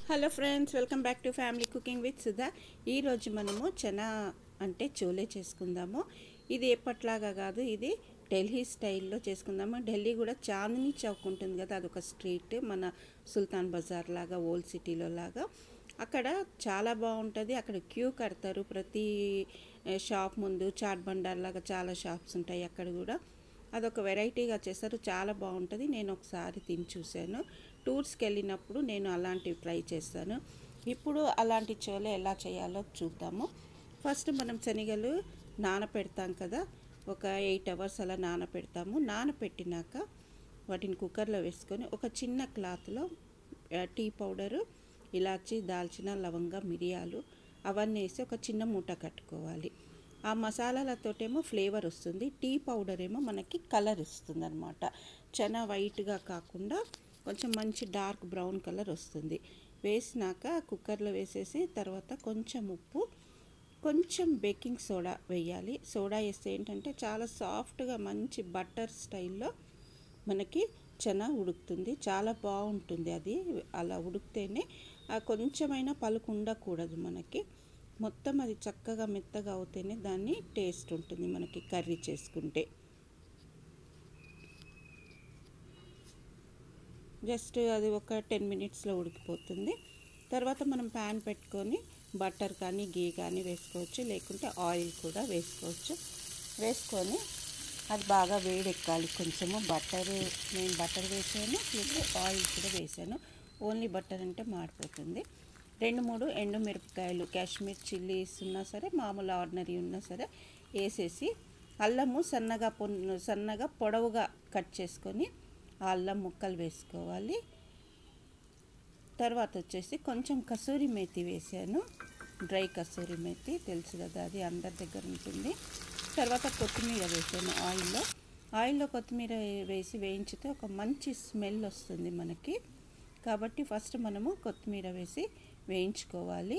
hello friends welcome back to family cooking with Sudha ఈరోజు మనము చనా అంటే చోలే చేసుకుందాము ఇది ఎప్పట్లాగా కాదు ఇది ఢిల్లీ స్టైల్లో చేసుకుందాము ఢిల్లీ కూడా చాందిని చౌక్ ఉంటుంది కదా అదొక స్ట్రీట్ మన సుల్తాన్ బజార్ లాగా ఓల్డ్ సిటీలో లాగా అక్కడ చాలా బాగుంటుంది అక్కడ క్యూ కడతారు ప్రతి షాప్ ముందు చాట్ బండార్ లాగా చాలా షాప్స్ ఉంటాయి అక్కడ కూడా అదొక వెరైటీగా చేస్తారు చాలా బాగుంటుంది నేను ఒకసారి తిని చూశాను టూర్స్కి వెళ్ళినప్పుడు నేను అలాంటివి ట్రై చేస్తాను ఇప్పుడు అలాంటి చోలే ఎలా చేయాలో చూద్దాము ఫస్ట్ మనం శనగలు నానపెడతాం కదా ఒక ఎయిట్ అవర్స్ అలా నానపెడతాము నానపెట్టినాక వాటిని కుక్కర్లో వేసుకొని ఒక చిన్న క్లాత్లో టీ పౌడరు ఇలాచి దాల్చిన లవంగ మిరియాలు అవన్నీ వేసి ఒక చిన్న మూట కట్టుకోవాలి ఆ మసాలాలతోటేమో ఫ్లేవర్ వస్తుంది టీ పౌడర్ ఏమో మనకి కలర్ ఇస్తుంది అనమాట చాలా వైట్గా కాకుండా కొంచెం మంచి డార్క్ బ్రౌన్ కలర్ వస్తుంది వేసినాక కుక్కర్లో వేసేసి తర్వాత కొంచెం ఉప్పు కొంచెం బేకింగ్ సోడా వేయాలి సోడా వేస్తే ఏంటంటే చాలా సాఫ్ట్గా మంచి బటర్ స్టైల్లో మనకి చనా ఉడుకుతుంది చాలా బాగుంటుంది అది అలా ఉడికితేనే కొంచెమైనా పలుకు ఉండకూడదు మనకి మొత్తం అది చక్కగా మెత్తగా అవుతేనే దాన్ని టేస్ట్ ఉంటుంది మనకి కర్రీ చేసుకుంటే జస్ట్ అది ఒక టెన్ మినిట్స్లో ఉడికిపోతుంది తర్వాత మనం ప్యాన్ పెట్టుకొని బటర్ కానీ గీ కానీ వేసుకోవచ్చు లేకుంటే ఆయిల్ కూడా వేసుకోవచ్చు వేసుకొని అది బాగా వేడెక్కాలి కొంచెము బటర్ నేను బటర్ వేసాను ప్లస్ ఆయిల్ కూడా వేసాను ఓన్లీ బటర్ అంటే మాడిపోతుంది రెండు మూడు ఎండు మిరపకాయలు కాశ్మీర్ చిల్లీస్ ఉన్నా సరే మామూలు ఆర్డినరీ ఉన్నా సరే వేసేసి అల్లము సన్నగా పొ సన్నగా పొడవుగా కట్ చేసుకొని ఆ అల్లం ముక్కలు వేసుకోవాలి తర్వాత వచ్చేసి కొంచెం కసూరి మేతి వేసాను డ్రై కసూరి మేతి తెలుసు కదా అది అందరి దగ్గర ఉంటుంది తర్వాత కొత్తిమీర వేసాను ఆయిల్లో ఆయిల్లో కొత్తిమీర వేసి వేయించితే ఒక మంచి స్మెల్ వస్తుంది మనకి కాబట్టి ఫస్ట్ మనము కొత్తిమీర వేసి వేయించుకోవాలి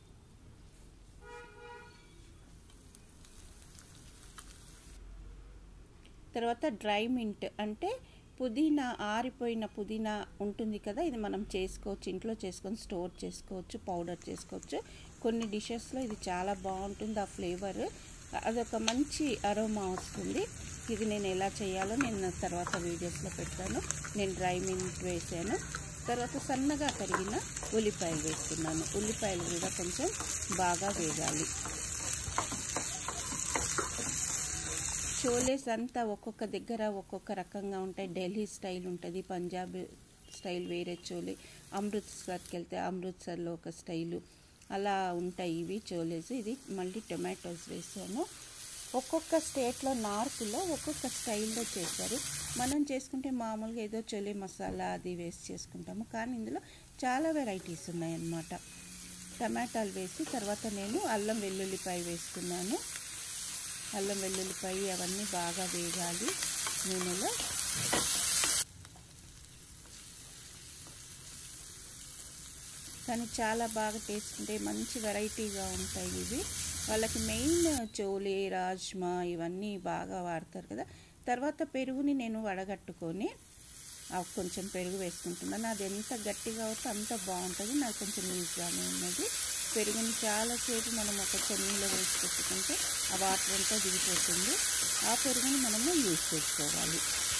తర్వాత డ్రై మింట్ అంటే పుదీనా ఆరిపోయిన పుదీనా ఉంటుంది కదా ఇది మనం చేసుకోవచ్చు ఇంట్లో చేసుకొని స్టోర్ చేసుకోవచ్చు పౌడర్ చేసుకోవచ్చు కొన్ని డిషెస్లో ఇది చాలా బాగుంటుంది ఆ ఫ్లేవర్ అదొక మంచి అరోమా వస్తుంది ఇది నేను ఎలా చేయాలో నేను తర్వాత వీడియోస్లో పెట్టాను నేను డ్రై మింట్ వేసాను తర్వాత సన్నగా తరిగిన ఉల్లిపాయలు వేస్తున్నాను ఉల్లిపాయలు కూడా కొంచెం బాగా వేగాలి చోలేస్ అంతా ఒక్కొక్క దగ్గర ఒక్కొక్క రకంగా ఉంటాయి ఢిల్లీ స్టైల్ ఉంటుంది పంజాబ్ స్టైల్ వేరే చోలే అమృత్సర్కి వెళ్తే అమృత్సర్లో ఒక స్టైలు అలా ఉంటాయి ఇవి చోలేస్ ఇది మళ్ళీ టొమాటోస్ వేసాము ఒక్కొక్క స్టేట్లో నార్త్లో ఒక్కొక్క స్టైల్లో చేస్తారు మనం చేసుకుంటే మామూలుగా ఏదో చొలి మసాలా అది వేసి చేసుకుంటాము కానీ ఇందులో చాలా వెరైటీస్ ఉన్నాయన్నమాట టమాటాలు వేసి తర్వాత నేను అల్లం వెల్లుల్లిపాయ వేసుకున్నాను అల్లం వెల్లుల్లిపాయ అవన్నీ బాగా వేగాలి నూనెలో కానీ చాలా బాగా టేస్ట్ ఉంటాయి మంచి వెరైటీగా ఉంటాయి ఇవి వాళ్ళకి మెయిన్ చోలే రాజ్మా ఇవన్నీ బాగా వాడతారు కదా తర్వాత పెరుగుని నేను వడగట్టుకొని కొంచెం పెరుగు వేసుకుంటున్నాను అది ఎంత గట్టిగా అవుతే అంత బాగుంటుంది నాకు కొంచెం లూజ్గానే ఉన్నది పెరుగుని చాలాసేపు మనం ఒక చెన్నీలో వేసి పెట్టుకుంటే ఆ వాటర్ అంతా దిగిపోతుంది ఆ పెరుగుని మనము యూజ్ చేసుకోవాలి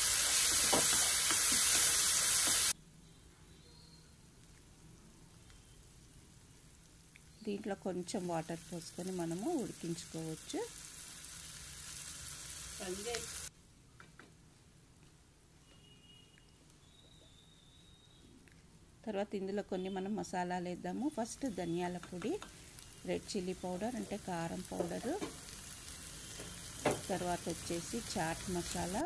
దీంట్లో కొంచెం వాటర్ పోసుకొని మనము ఉడికించుకోవచ్చు తర్వాత ఇందులో కొన్ని మనం మసాలాలు వేద్దాము ఫస్ట్ ధనియాల పొడి రెడ్ చిల్లీ పౌడర్ అంటే కారం పౌడరు తర్వాత వచ్చేసి చాట్ మసాలా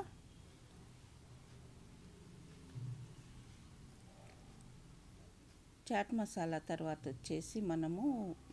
చాట్ మసాలా తర్వాత వచ్చేసి మనము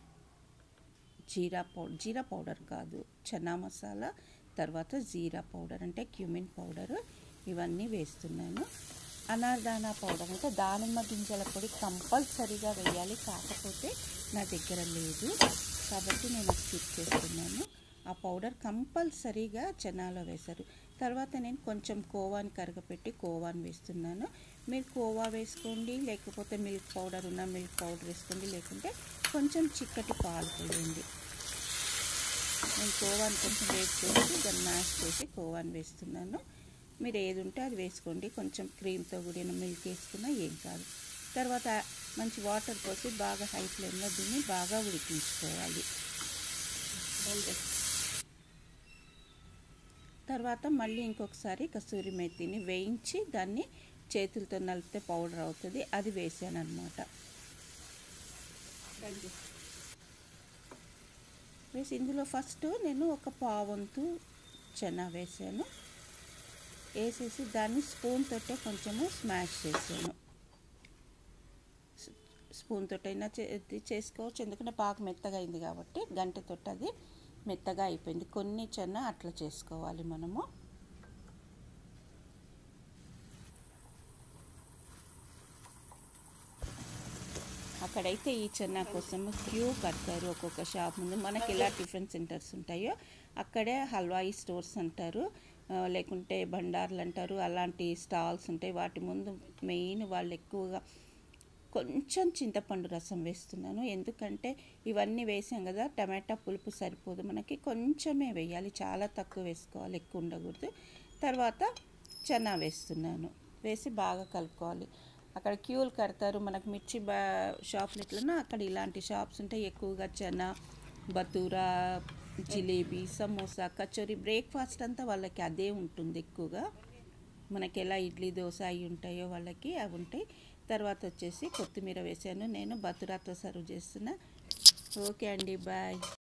జీరా పౌడర్ జీరా పౌడర్ కాదు చనా మసాలా తర్వాత జీరా పౌడర్ అంటే క్యూమిన్ పౌడర్ ఇవన్నీ వేస్తున్నాను అనార్దానా పౌడర్ అంటే దానిమ్మ గింజల పొడి కంపల్సరీగా వేయాలి కాకపోతే నా దగ్గర లేదు కాబట్టి నేను స్కిప్ చేస్తున్నాను ఆ పౌడర్ కంపల్సరీగా చనాలో వేశారు తర్వాత నేను కొంచెం కోవాని కరగపెట్టి కోవాని వేస్తున్నాను మీరు కోవా వేసుకోండి లేకపోతే మిల్క్ పౌడర్ ఉన్న మిల్క్ పౌడర్ వేసుకోండి లేకుంటే కొంచెం చిక్కటి పాలు పోయండి నేను కోవాని కొంచెం వేసి చేసి దాన్ని మ్యాష్ చేసి కోవాని వేస్తున్నాను మీరు ఏది ఉంటే అది వేసుకోండి కొంచెం క్రీమ్తో కూడిన మిల్క్ వేసుకున్నా ఏం కాదు తర్వాత మంచి వాటర్ పోసి బాగా హై ఫ్లేమ్లో దీన్ని బాగా ఉడికించుకోవాలి తర్వాత మళ్ళీ ఇంకొకసారి కసూరి మెత్తిని వేయించి దాన్ని చేతులతో నలిపితే పౌడర్ అవుతుంది అది వేసాను అనమాట వేసి ఇందులో ఫస్ట్ నేను ఒక పావంతు చెన వేసాను వేసేసి దాన్ని స్పూన్ తోటే కొంచెము స్మాష్ చేసాను స్పూన్ తోటైనా చేసుకోవచ్చు ఎందుకంటే బాగా మెత్తగా అయింది కాబట్టి గంట తోట అది మెత్తగా అయిపోయింది కొన్ని చెన్న అట్లా చేసుకోవాలి మనము అక్కడైతే ఈ చెన్న కోసం క్యూ కడతారు ఒక్కొక్క షాప్ ముందు మనకి ఎలా టిఫిన్ సెంటర్స్ ఉంటాయో అక్కడే హల్వాయి స్టోర్స్ అంటారు లేకుంటే బండార్లు అంటారు అలాంటి స్టాల్స్ ఉంటాయి వాటి ముందు మెయిన్ వాళ్ళు ఎక్కువగా కొంచెం చింతపండు రసం వేస్తున్నాను ఎందుకంటే ఇవన్నీ వేసాం కదా టమాటా పులుపు సరిపోదు మనకి కొంచెమే వేయాలి చాలా తక్కువ వేసుకోవాలి ఎక్కువ ఉండకూడదు తర్వాత చనా వేస్తున్నాను వేసి బాగా కలుపుకోవాలి అక్కడ క్యూలు కడతారు మనకు మిర్చి బా షాపులు ఎట్లన్నా అక్కడ ఇలాంటి షాప్స్ ఉంటాయి ఎక్కువగా చనా బతూరా జిలేబీ సమోసా కచోరీ బ్రేక్ఫాస్ట్ అంతా వాళ్ళకి అదే ఉంటుంది ఎక్కువగా మనకి ఎలా ఇడ్లీ దోశ అవి ఉంటాయో వాళ్ళకి అవి ఉంటాయి తర్వాత వచ్చేసి కొత్తిమీర వేసాను నేను బతురాతో సర్వ్ చేస్తున్నా ఓకే అండి బాయ్